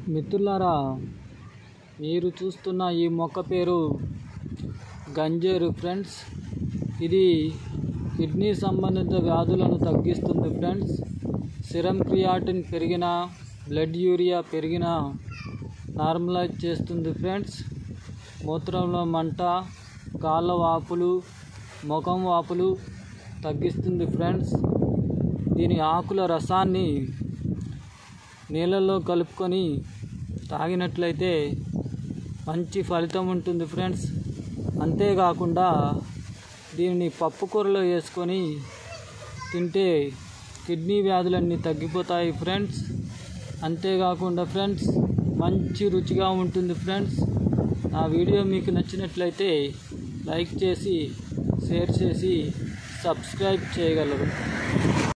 మిత్రులారా మీరు చూస్తున్న ఈ మొక్క పేరు గంజేరు ఫ్రెండ్స్ ఇది కిడ్నీ సంబంధిత వ్యాధులను తగ్గిస్తుంది ఫ్రెండ్స్ సిరం క్రియాటిన్ పెరిగిన బ్లడ్ యూరియా పెరిగిన నార్మలైజ్ చేస్తుంది ఫ్రెండ్స్ మూత్రంలో మంట కాళ్ళ వాపులు ముఖం వాపులు తగ్గిస్తుంది ఫ్రెండ్స్ దీని ఆకుల రసాన్ని నీళ్ళల్లో కలుపుకొని తాగినట్లయితే మంచి ఫలితం ఉంటుంది ఫ్రెండ్స్ అంతేకాకుండా దీనిని పప్పు కూరలో వేసుకొని తింటే కిడ్నీ వ్యాధులన్నీ తగ్గిపోతాయి ఫ్రెండ్స్ అంతేకాకుండా ఫ్రెండ్స్ మంచి రుచిగా ఉంటుంది ఫ్రెండ్స్ నా వీడియో మీకు నచ్చినట్లయితే లైక్ చేసి షేర్ చేసి సబ్స్క్రైబ్ చేయగలరు